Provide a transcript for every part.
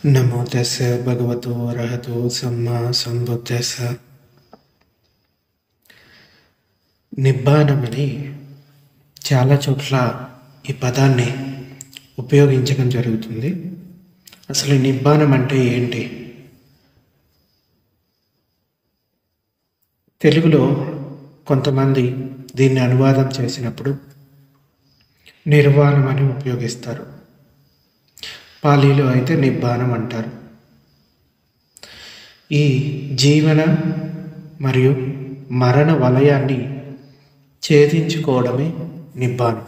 నమో తెస్స భగవతో అర్హతో సమ్మా సంబుద్ధస్స నిబ్బానమని చాలా చోట్ల ఈ పదాన్ని ఉపయోగించడం జరుగుతుంది అసలు ఈ నిబ్బానం అంటే ఏంటి తెలుగులో కొంతమంది దీన్ని అనువాదం చేసినప్పుడు నిర్వాణం అని ఉపయోగిస్తారు పాలీలో అయితే నిబ్బానం అంటారు ఈ జీవన మరియు మరణ వలయాన్ని ఛేదించుకోవడమే నిబ్బానం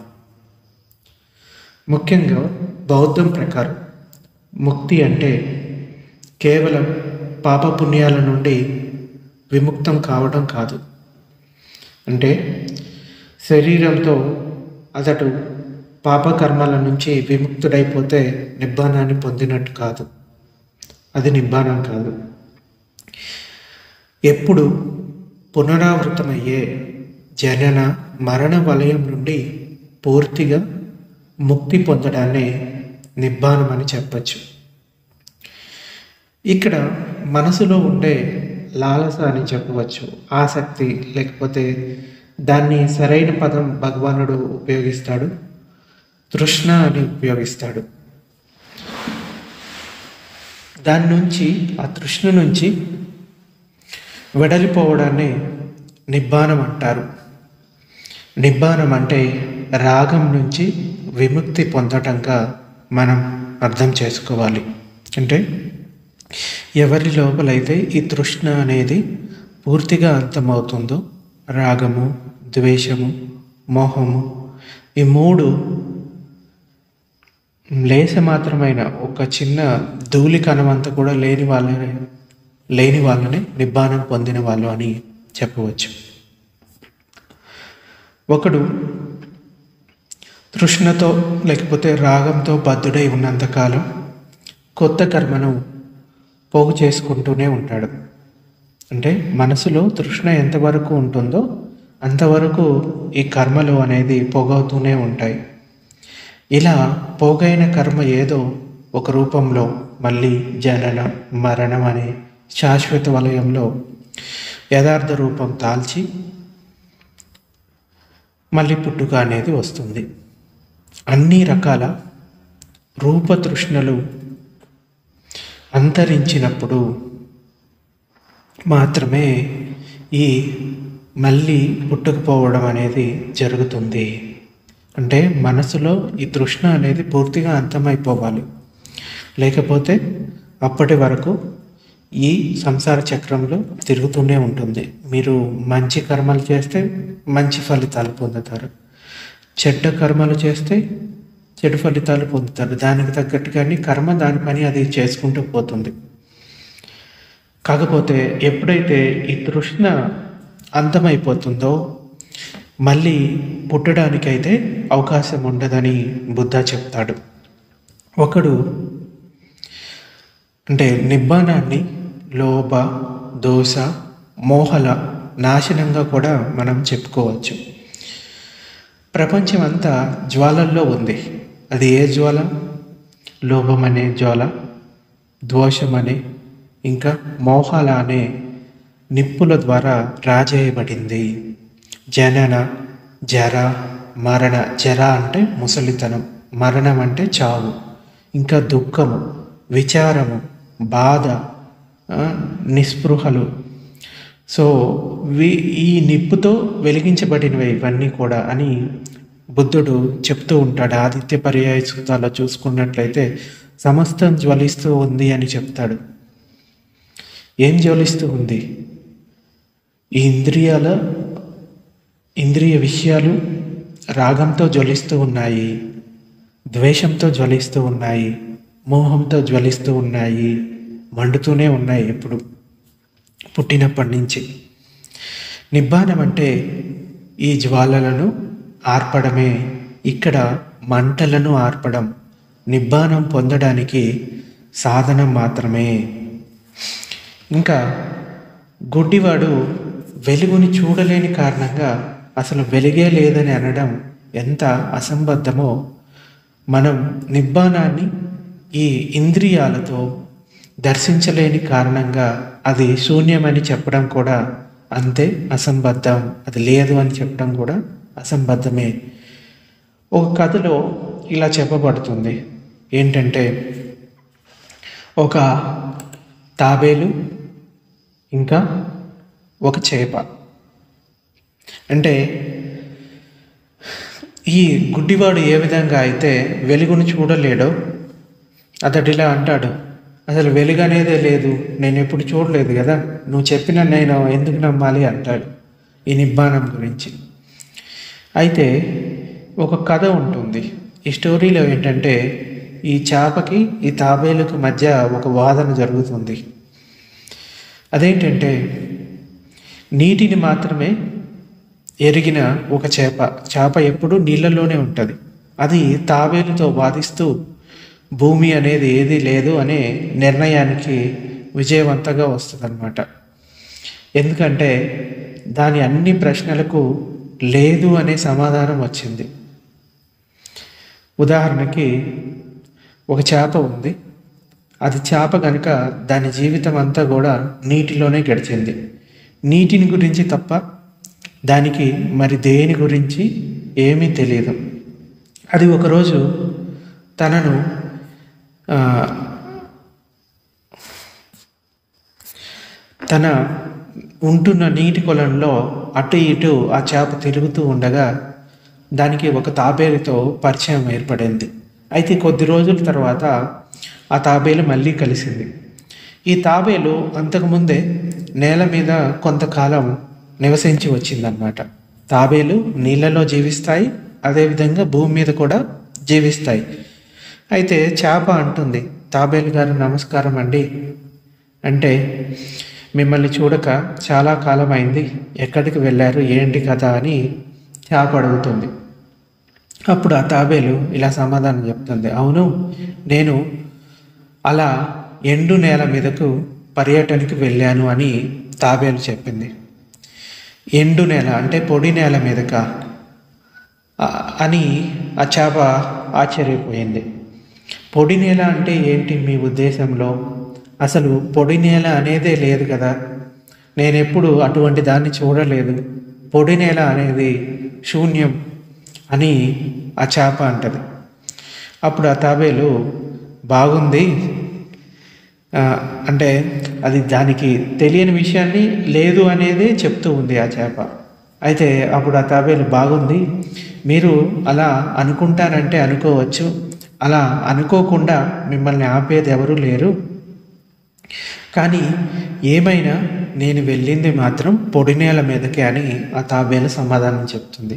ముఖ్యంగా బౌద్ధం ప్రకారం ముక్తి అంటే కేవలం పాపపుణ్యాల నుండి విముక్తం కావడం కాదు అంటే శరీరంతో అతడు పాపకర్మల నుంచి విముక్తుడైపోతే నిబ్బానాన్ని పొందినట్టు కాదు అది నిబ్బానం కాదు ఎప్పుడు పునరావృతమయ్యే జనన మరణ వలయం నుండి పూర్తిగా ముక్తి పొందడాన్ని నిబ్బానం అని చెప్పచ్చు ఇక్కడ మనసులో ఉండే లాలస అని చెప్పవచ్చు ఆసక్తి లేకపోతే దాన్ని సరైన పదం భగవానుడు ఉపయోగిస్తాడు తృష్ణ అని ఉపయోగిస్తాడు దాని నుంచి ఆ తృష్ణ నుంచి వెడలిపోవడాన్ని నిబ్బానం అంటారు నిబ్బానం అంటే రాగం నుంచి విముక్తి పొందటంగా మనం అర్థం చేసుకోవాలి అంటే ఎవరి లోపలైతే ఈ తృష్ణ అనేది పూర్తిగా అంతమవుతుందో రాగము ద్వేషము మోహము ఈ మూడు లేస మాత్రమైన ఒక చిన్న ధూళి కణమంత కూడా లేని వాళ్ళని లేని వాళ్ళని నిబ్బానం పొందిన వాళ్ళు అని చెప్పవచ్చు ఒకడు తృష్ణతో లేకపోతే రాగంతో బద్ధుడై ఉన్నంతకాలం కొత్త కర్మను పోగు చేసుకుంటూనే ఉంటాడు అంటే మనసులో తృష్ణ ఎంతవరకు ఉంటుందో అంతవరకు ఈ కర్మలు అనేది పోగవుతూనే ఉంటాయి ఇలా పోగైన కర్మ ఏదో ఒక రూపంలో మళ్ళీ జననం మరణం అనే శాశ్వత వలయంలో యథార్థ రూపం తాల్చి మళ్ళీ పుట్టుక అనేది వస్తుంది అన్ని రకాల రూపతృష్ణలు అంతరించినప్పుడు మాత్రమే ఈ మళ్ళీ పుట్టుకుపోవడం అనేది జరుగుతుంది అంటే మనసులో ఈ తృష్ణ అనేది పూర్తిగా అంతమైపోవాలి లేకపోతే అప్పటి వరకు ఈ సంసార చక్రంలో తిరుగుతూనే ఉంటుంది మీరు మంచి కర్మలు చేస్తే మంచి ఫలితాలు పొందుతారు చెడ్డ కర్మలు చేస్తే చెడు ఫలితాలు పొందుతారు దానికి తగ్గట్టుగానే కర్మ దాని పని అది చేసుకుంటూ పోతుంది కాకపోతే ఎప్పుడైతే ఈ తృష్ణ అంతమైపోతుందో మళ్ళీ పుట్టడానికైతే అవకాశం ఉండదని బుద్ధ చెప్తాడు ఒకడు అంటే నిబ్బానాన్ని లోభ దోష మోహల నాశనంగా కూడా మనం చెప్పుకోవచ్చు ప్రపంచం అంతా జ్వాలల్లో ఉంది అది ఏ జ్వాల లోభం అనే జ్వాల ద్వేషం అనే ఇంకా మోహాల అనే నిప్పుల ద్వారా రాజేయబడింది జనన జర మరణ జర అంటే ముసలితనం మరణం అంటే చావు ఇంకా దుఃఖము విచారము బాధ నిస్పృహలు సో వి ఈ నిప్పుతో వెలిగించబడినవి ఇవన్నీ కూడా అని బుద్ధుడు చెప్తూ ఉంటాడు ఆదిత్య పర్యాయ సూత్రాల్లో చూసుకున్నట్లయితే సమస్తం జ్వలిస్తూ ఉంది అని చెప్తాడు ఏం జ్వలిస్తూ ఉంది ఈ ఇంద్రియాల ఇంద్రియ విషయాలు రాగంతో జ్వలిస్తూ ఉన్నాయి ద్వేషంతో జ్వలిస్తూ ఉన్నాయి మోహంతో జ్వలిస్తూ ఉన్నాయి మండుతూనే ఉన్నాయి ఎప్పుడు పుట్టినప్పటి నుంచి నిబ్బానం అంటే ఈ జ్వాలలను ఆర్పడమే ఇక్కడ మంటలను ఆర్పడం నిబ్బానం పొందడానికి సాధనం మాత్రమే ఇంకా గుడ్డివాడు వెలుగుని చూడలేని కారణంగా అసలు వెలిగే లేదని అనడం ఎంత అసంబద్ధమో మనం నిబ్బానాన్ని ఈ ఇంద్రియాలతో దర్శించలేని కారణంగా అది శూన్యమని చెప్పడం కూడా అంతే అసంబద్ధం అది లేదు అని చెప్పడం కూడా అసంబద్ధమే ఒక కథలో ఇలా చెప్పబడుతుంది ఏంటంటే ఒక తాబేలు ఇంకా ఒక చేప అంటే ఈ గుడ్డివాడు ఏ విధంగా అయితే వెలుగును చూడలేడో అతడిలా అంటాడు అసలు వెలుగు అనేదే లేదు నేను ఎప్పుడు చూడలేదు కదా నువ్వు చెప్పిన నేను ఎందుకు నమ్మాలి అంటాడు ఈ నిబ్బానం గురించి అయితే ఒక కథ ఉంటుంది ఈ స్టోరీలో ఏంటంటే ఈ చేపకి ఈ తాబేలుకు మధ్య ఒక వాదన జరుగుతుంది అదేంటంటే నీటిని మాత్రమే ఎరిగిన ఒక చేప చేప ఎప్పుడూ నీళ్ళలోనే ఉంటుంది అది తాబేలుతో వాదిస్తూ భూమి అనేది ఏది లేదు అనే నిర్ణయానికి విజయవంతంగా వస్తుందన్నమాట ఎందుకంటే దాని అన్ని ప్రశ్నలకు లేదు అనే సమాధానం వచ్చింది ఉదాహరణకి ఒక చేప ఉంది అది చేప కనుక దాని జీవితం అంతా కూడా నీటిలోనే గడిచింది నీటిని గురించి తప్ప దానికి మరి దేని గురించి ఏమీ తెలియదు అది ఒకరోజు తనను ఆ, తన ఉంటున్న నీటి కొలంలో అటు ఇటు ఆ చేప తిరుగుతూ ఉండగా దానికి ఒక తాబేలుతో పరిచయం ఏర్పడింది అయితే కొద్ది రోజుల తర్వాత ఆ తాబేలు మళ్ళీ కలిసింది ఈ తాబేలు అంతకుముందే నేల మీద కొంతకాలం నివసించి వచ్చిందనమాట తాబేలు నీళ్ళలో జీవిస్తాయి అదేవిధంగా భూమి మీద కూడా జీవిస్తాయి అయితే చేప అంటుంది తాబేలు గారు నమస్కారం అండి అంటే మిమ్మల్ని చూడక చాలా కాలం అయింది ఎక్కడికి వెళ్ళారు ఏంటి కదా అని చేప అడుగుతుంది అప్పుడు ఆ తాబేలు ఇలా సమాధానం చెప్తుంది అవును నేను అలా ఎండు నేల మీదకు పర్యటనకి వెళ్ళాను అని తాబేలు చెప్పింది ఎండు నేల అంటే పొడి నేల మీదక ఆ- అని ఆ చేప ఆశ్చర్యపోయింది పొడి నేల అంటే ఏంటి మీ ఉద్దేశంలో అసలు పొడి నేల అనేదే లేదు కదా నేను ఎప్పుడు అటువంటి దాన్ని చూడలేదు పొడి నేల అనేది శూన్యం అని ఆ చేప అంటది అప్పుడు ఆ తాబేలు బాగుంది ఆ, అంటే అది దానికి తెలియని విషయాన్ని లేదు అనేది చెప్తూ ఉంది ఆ చేప అయితే అప్పుడు ఆ తాబేలు బాగుంది మీరు అలా అనుకుంటారంటే అనుకోవచ్చు అలా అనుకోకుండా మిమ్మల్ని ఆపేది ఎవరు లేరు కానీ ఏమైనా నేను వెళ్ళింది మాత్రం పొడి నేల మీదకే అని ఆ తాబేలు సమాధానం చెప్తుంది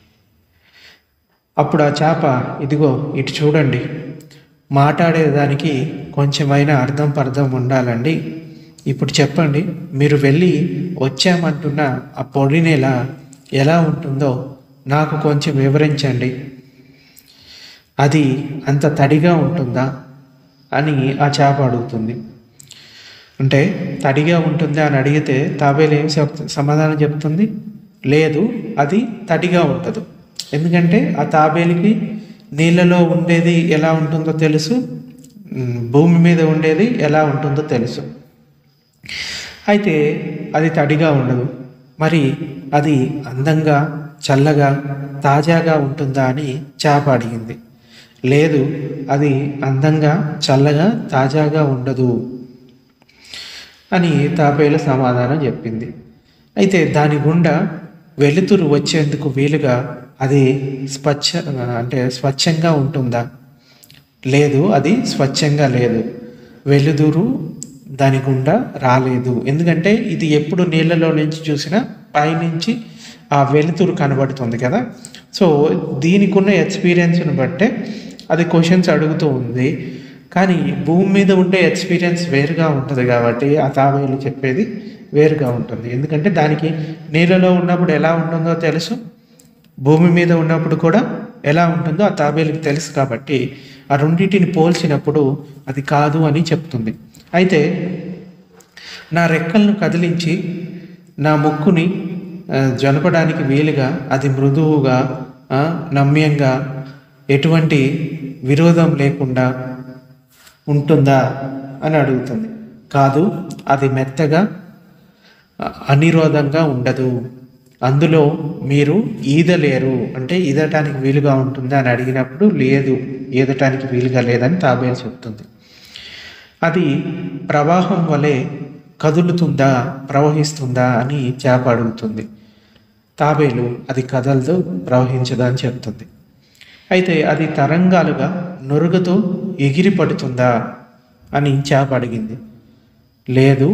అప్పుడు ఆ చేప ఇదిగో ఇటు చూడండి మాట్లాడేదానికి కొంచెమైనా అర్థం పర్థం ఉండాలండి ఇప్పుడు చెప్పండి మీరు వెళ్ళి వచ్చామంటున్న ఆ పొడి నేల ఎలా ఉంటుందో నాకు కొంచెం వివరించండి అది అంత తడిగా ఉంటుందా అని ఆ చేప అడుగుతుంది అంటే తడిగా ఉంటుందా అని అడిగితే తాబేలు ఏం చెప్ సమాధానం చెప్తుంది లేదు అది తడిగా ఉంటుంది ఎందుకంటే ఆ తాబేలుకి నీళ్ళలో ఉండేది ఎలా ఉంటుందో తెలుసు ఉమ్, భూమి మీద ఉండేది ఎలా ఉంటుందో తెలుసు అయితే అది తడిగా ఉండదు మరి అది అందంగా చల్లగా తాజాగా ఉంటుందా అని చేప అడిగింది లేదు అది అందంగా చల్లగా తాజాగా ఉండదు అని తాబేలు సమాధానం చెప్పింది అయితే దాని గుండా వెలుతురు వచ్చేందుకు వీలుగా అది స్వచ్ఛ అంటే స్వచ్ఛంగా ఉంటుందా లేదు అది స్వచ్ఛంగా లేదు వెలుతురు దాని గుండా రాలేదు ఎందుకంటే ఇది ఎప్పుడు నీళ్ళలో నుంచి చూసినా పైనుంచి ఆ వెలుతురు కనబడుతుంది కదా సో దీనికి ఉన్న ఎక్స్పీరియన్స్ని బట్టే అది క్వశ్చన్స్ అడుగుతూ ఉంది కానీ భూమి మీద ఉండే ఎక్స్పీరియన్స్ వేరుగా ఉంటుంది కాబట్టి ఆ తాబేలు చెప్పేది వేరుగా ఉంటుంది ఎందుకంటే దానికి నీళ్ళలో ఉన్నప్పుడు ఎలా ఉంటుందో తెలుసు భూమి మీద ఉన్నప్పుడు కూడా ఎలా ఉంటుందో ఆ తాబేలుకి తెలుసు కాబట్టి ఆ రెండింటిని పోల్చినప్పుడు అది కాదు అని చెప్తుంది అయితే నా రెక్కలను కదిలించి నా ముక్కుని ఆ, జనపడానికి వీలుగా అది మృదువుగా ఆ, నమ్యంగా ఎటువంటి విరోధం లేకుండా ఉంటుందా అని అడుగుతుంది కాదు అది మెత్తగా అ- అనిరోధంగా ఉండదు అందులో మీరు ఈదలేరు అంటే ఈదటానికి వీలుగా ఉంటుందా అని అడిగినప్పుడు లేదు ఈదటానికి వీలుగా లేదని తాబేలు చెప్తుంది అది ప్రవాహం వలె కదులుతుందా ప్రవహిస్తుందా అని చేప అడుగుతుంది తాబేలు అది కదలదు ప్రవహించదు అని చెప్తుంది అయితే అది తరంగాలుగా నురుగుతో ఎగిరి పడుతుందా అని చేప అడిగింది లేదు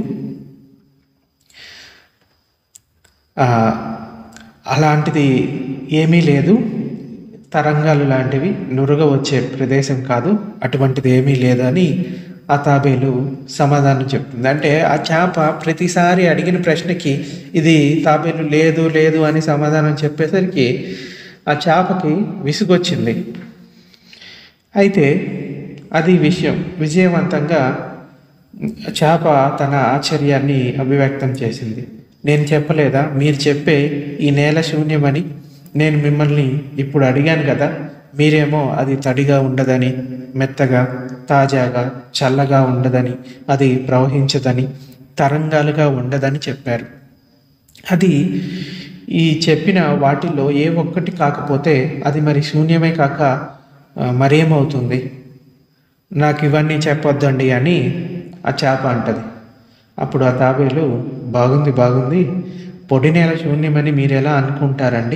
ఆ, అలాంటిది ఏమీ లేదు తరంగాలు లాంటివి నురుగ వచ్చే ప్రదేశం కాదు అటువంటిది ఏమీ లేదు అని ఆ తాబేలు సమాధానం చెప్తుంది అంటే ఆ చేప ప్రతిసారి అడిగిన ప్రశ్నకి ఇది తాబేలు లేదు లేదు అని సమాధానం చెప్పేసరికి ఆ చేపకి విసుగొచ్చింది అయితే అది విషయం విజయవంతంగా చేప తన ఆశ్చర్యాన్ని అభివ్యక్తం చేసింది నేను చెప్పలేదా మీరు చెప్పే ఈ నేల శూన్యమని నేను మిమ్మల్ని ఇప్పుడు అడిగాను కదా మీరేమో అది తడిగా ఉండదని మెత్తగా తాజాగా చల్లగా ఉండదని అది ప్రవహించదని తరంగాలుగా ఉండదని చెప్పారు అది ఈ చెప్పిన వాటిల్లో ఏ ఒక్కటి కాకపోతే అది మరి శూన్యమే కాక ఆ, మరేమవుతుంది నాకు ఇవన్నీ చెప్పొద్దండి అని ఆ చేప అంటది అప్పుడు ఆ తాబేలు బాగుంది బాగుంది పొడి నేల శూన్యమని మీరు ఎలా అనుకుంటారండి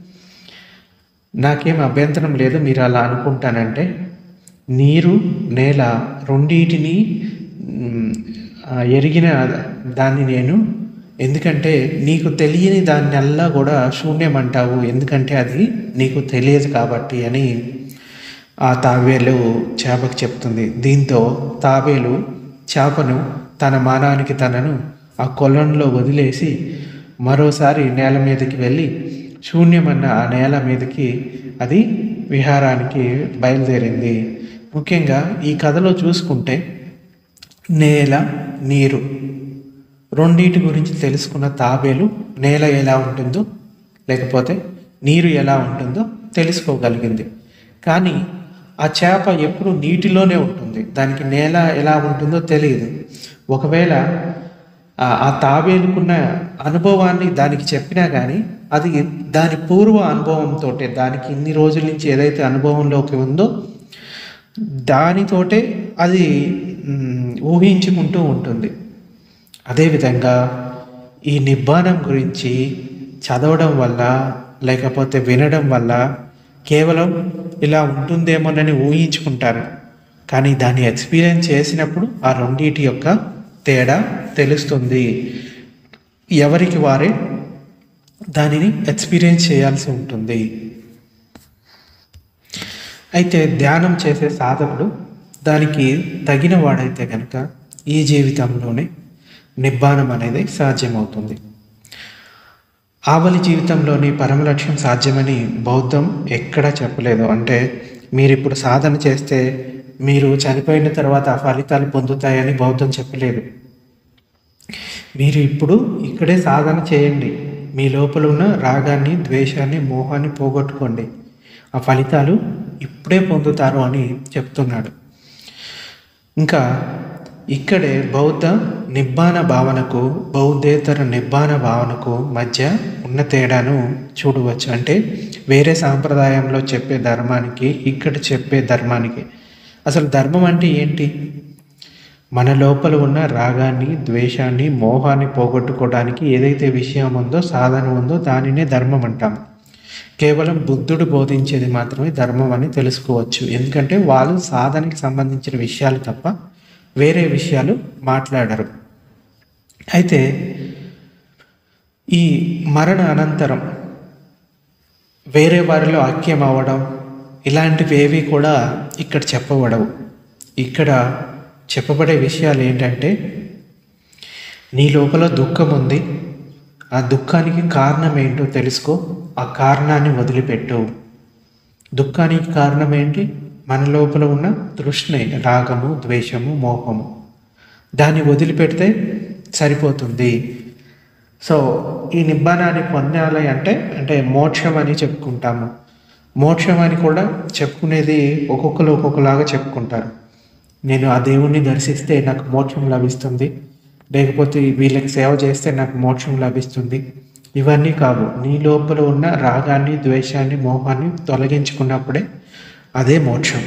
నాకేం అభ్యంతరం లేదు మీరు అలా అనుకుంటానంటే నీరు నేల రెండింటిని మ్, ఆ, ఎరిగిన దాన్ని నేను ఎందుకంటే నీకు తెలియని దాన్నల్లా కూడా శూన్యం అంటావు ఎందుకంటే అది నీకు తెలియదు కాబట్టి అని ఆ తాబేలు చేపకు చెప్తుంది దీంతో తాబేలు చేపను తన మానానికి తనను ఆ కొలంలో వదిలేసి మరోసారి నేల మీదకి వెళ్ళి శూన్యమన్న ఆ నేల మీదకి అది విహారానికి బయలుదేరింది ముఖ్యంగా ఈ కథలో చూసుకుంటే నేల నీరు రెండింటి గురించి తెలుసుకున్న తాబేలు నేల ఎలా ఉంటుందో లేకపోతే నీరు ఎలా ఉంటుందో తెలుసుకోగలిగింది కానీ ఆ చేప ఎప్పుడు నీటిలోనే ఉంటుంది దానికి నేల ఎలా ఉంటుందో తెలియదు ఒకవేళ ఆ- ఆ తాబేలుకున్న అనుభవాన్ని దానికి చెప్పినా కానీ అది దాని పూర్వ అనుభవంతో దానికి ఇన్ని రోజుల నుంచి ఏదైతే అనుభవంలోకి ఉందో దానితోటే అది మ్, ఊహించుకుంటూ ఉంటుంది అదేవిధంగా ఈ నిబ్బానం గురించి చదవడం వల్ల లేకపోతే వినడం వల్ల కేవలం ఇలా ఉంటుందేమోనని ఊహించుకుంటారు కానీ దాన్ని ఎక్స్పీరియన్స్ చేసినప్పుడు ఆ రెండింటి యొక్క తేడా తెలుస్తుంది ఎవరికి వారే దానిని ఎక్స్పీరియన్స్ చేయాల్సి ఉంటుంది అయితే ధ్యానం చేసే సాధకుడు దానికి తగిన వాడైతే కనుక ఈ జీవితంలోనే నిబ్బానం అనేది సాధ్యమవుతుంది ఆవలి జీవితంలోని పరమ లక్ష్యం సాధ్యమని బౌద్ధం ఎక్కడా చెప్పలేదు అంటే మీరు ఇప్పుడు సాధన చేస్తే మీరు చనిపోయిన తర్వాత ఆ ఫలితాలు పొందుతాయని బౌద్ధం చెప్పలేదు మీరు ఇప్పుడు ఇక్కడే సాధన చేయండి మీ లోపల ఉన్న రాగాన్ని ద్వేషాన్ని మోహాన్ని పోగొట్టుకోండి ఆ ఫలితాలు ఇప్పుడే పొందుతారు అని చెప్తున్నాడు ఇంకా ఇక్కడే బౌద్ధ నిబ్బాన భావనకు బౌద్ధేతర నిబ్బాన భావనకు మధ్య ఉన్న తేడాను చూడవచ్చు అంటే వేరే సాంప్రదాయంలో చెప్పే ధర్మానికి ఇక్కడ చెప్పే ధర్మానికి అసలు ధర్మం అంటే ఏంటి మన లోపల ఉన్న రాగాన్ని ద్వేషాన్ని మోహాన్ని పోగొట్టుకోవడానికి ఏదైతే విషయం ఉందో సాధన ఉందో దానినే ధర్మం అంటాం కేవలం బుద్ధుడు బోధించేది మాత్రమే ధర్మం అని తెలుసుకోవచ్చు ఎందుకంటే వాళ్ళు సాధనకి సంబంధించిన విషయాలు తప్ప వేరే విషయాలు మాట్లాడరు అయితే ఈ మరణ అనంతరం వేరే వారిలో ఐక్యం అవ్వడం ఇలాంటివి ఏవి కూడా ఇక్కడ చెప్పబడవు ఇక్కడ చెప్పబడే విషయాలు ఏంటంటే నీ లోపల దుఃఖం ఉంది ఆ దుఃఖానికి కారణం ఏంటో తెలుసుకో ఆ కారణాన్ని వదిలిపెట్టు దుఃఖానికి కారణం ఏంటి మన లోపల ఉన్న తృష్ణే రాగము ద్వేషము మోహము దాన్ని వదిలిపెడితే సరిపోతుంది సో ఈ నిబ్బానాన్ని పొందాలి అంటే అంటే మోక్షం అని చెప్పుకుంటాము మోక్షం అని కూడా చెప్పుకునేది ఒక్కొక్కరు ఒక్కొక్కలాగా చెప్పుకుంటారు నేను ఆ దేవుణ్ణి దర్శిస్తే నాకు మోక్షం లభిస్తుంది లేకపోతే వీళ్ళకి సేవ చేస్తే నాకు మోక్షం లభిస్తుంది ఇవన్నీ కావు నీ లోపల ఉన్న రాగాన్ని ద్వేషాన్ని మోహాన్ని తొలగించుకున్నప్పుడే అదే మోక్షం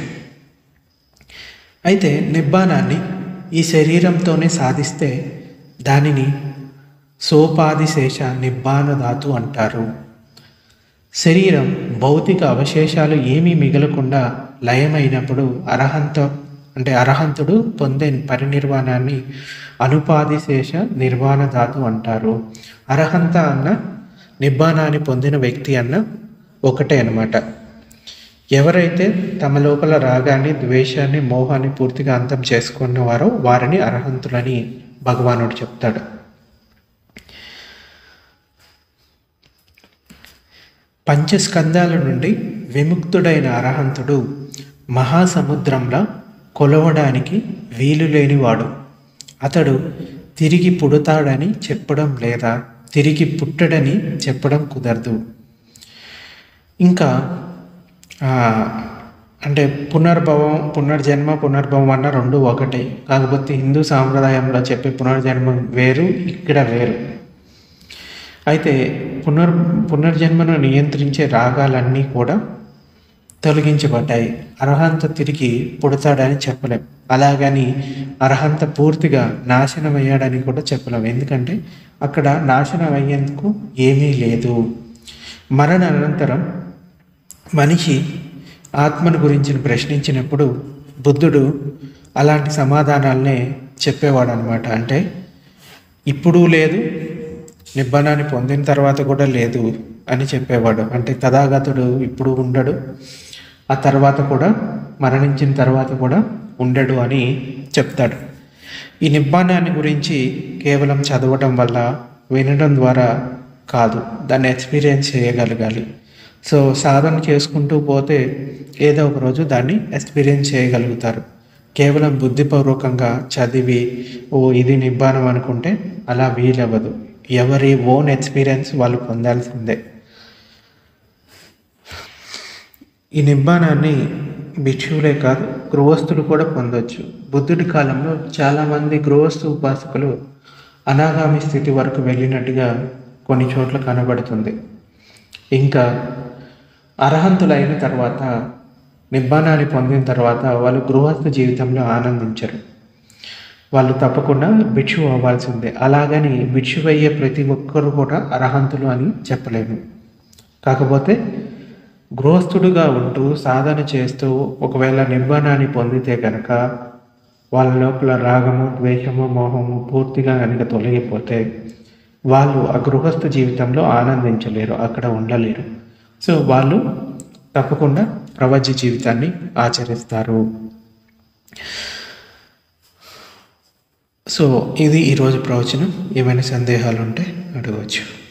అయితే నిబ్బానాన్ని ఈ శరీరంతోనే సాధిస్తే దానిని సోపాధిశేష నిబ్బాన ధాతు అంటారు శరీరం భౌతిక అవశేషాలు ఏమీ మిగలకుండా లయమైనప్పుడు అర్హంత అంటే అర్హంతుడు పొందే పరినిర్వాణాన్ని అనుపాధిశేష నిర్వాణ ధాతు అంటారు అర్హంత అన్న నిబ్బానాన్ని పొందిన వ్యక్తి అన్న ఒకటే అన్నమాట ఎవరైతే తమ లోపల రాగాన్ని ద్వేషాన్ని మోహాన్ని పూర్తిగా అంతం చేసుకున్నవారో వారిని అర్హంతులని భగవానుడు చెప్తాడు పంచస్కందాల నుండి విముక్తుడైన అర్హంతుడు మహాసముద్రంలో కొలవడానికి వీలు లేనివాడు అతడు తిరిగి పుడతాడని చెప్పడం లేదా తిరిగి పుట్టడని చెప్పడం కుదరదు ఇంకా ఆ, అంటే పునర్భవం పునర్జన్మ పునర్భవం అన్న రెండు ఒకటే కాకపోతే హిందూ సాంప్రదాయంలో చెప్పే పునర్జన్మ వేరు ఇక్కడ వేరు అయితే పునర్ పునర్జన్మను నియంత్రించే రాగాలన్నీ కూడా తొలగించబడ్డాయి అర్హంత తిరిగి పుడతాడని చెప్పలేం అలాగని అర్హంత పూర్తిగా నాశనం అయ్యాడని కూడా చెప్పలేం ఎందుకంటే అక్కడ నాశనం అయ్యేందుకు ఏమీ లేదు మరణ అనంతరం మనిషి ఆత్మను గురించి ప్రశ్నించినప్పుడు బుద్ధుడు అలాంటి సమాధానాలనే చెప్పేవాడు అనమాట అంటే ఇప్పుడు లేదు నిబ్బనాన్ని పొందిన తర్వాత కూడా లేదు అని చెప్పేవాడు అంటే తథాగతుడు ఇప్పుడు ఉండడు ఆ తర్వాత కూడా మరణించిన తర్వాత కూడా ఉండడు అని చెప్తాడు ఈ నిబ్బానాన్ని గురించి కేవలం చదవటం వల్ల వినడం ద్వారా కాదు దాన్ని ఎక్స్పీరియన్స్ చేయగలగాలి సో సాధన చేసుకుంటూ పోతే ఏదో ఒక రోజు దాన్ని ఎక్స్పీరియన్స్ చేయగలుగుతారు కేవలం బుద్ధిపూర్వకంగా చదివి ఓ ఇది నిబ్బానం అనుకుంటే అలా వీలవ్వదు ఎవరి ఓన్ ఎక్స్పీరియన్స్ వాళ్ళు పొందాల్సిందే ఈ నిబ్బానాన్ని భిక్షువులే కాదు గృహస్థులు కూడా పొందొచ్చు బుద్ధుడి కాలంలో చాలామంది గృహస్థు ఉపాసకులు అనాగామి స్థితి వరకు వెళ్ళినట్టుగా కొన్ని చోట్ల కనబడుతుంది ఇంకా అర్హంతులైన తర్వాత నిబ్బానాన్ని పొందిన తర్వాత వాళ్ళు గృహస్థ జీవితంలో ఆనందించరు వాళ్ళు తప్పకుండా భిక్షు అవ్వాల్సిందే అలాగని భిక్షు అయ్యే ప్రతి ఒక్కరు కూడా అర్హంతులు అని చెప్పలేము కాకపోతే గృహస్థుడుగా ఉంటూ సాధన చేస్తూ ఒకవేళ నిర్వాణాన్ని పొందితే కనుక వాళ్ళ లోపల రాగము ద్వేషము మోహము పూర్తిగా కనుక తొలగిపోతే వాళ్ళు ఆ గృహస్థ జీవితంలో ఆనందించలేరు అక్కడ ఉండలేరు సో వాళ్ళు తప్పకుండా ప్రవజ్య జీవితాన్ని ఆచరిస్తారు సో ఇది ఈరోజు ప్రవచనం ఏమైనా సందేహాలు ఉంటే అడగవచ్చు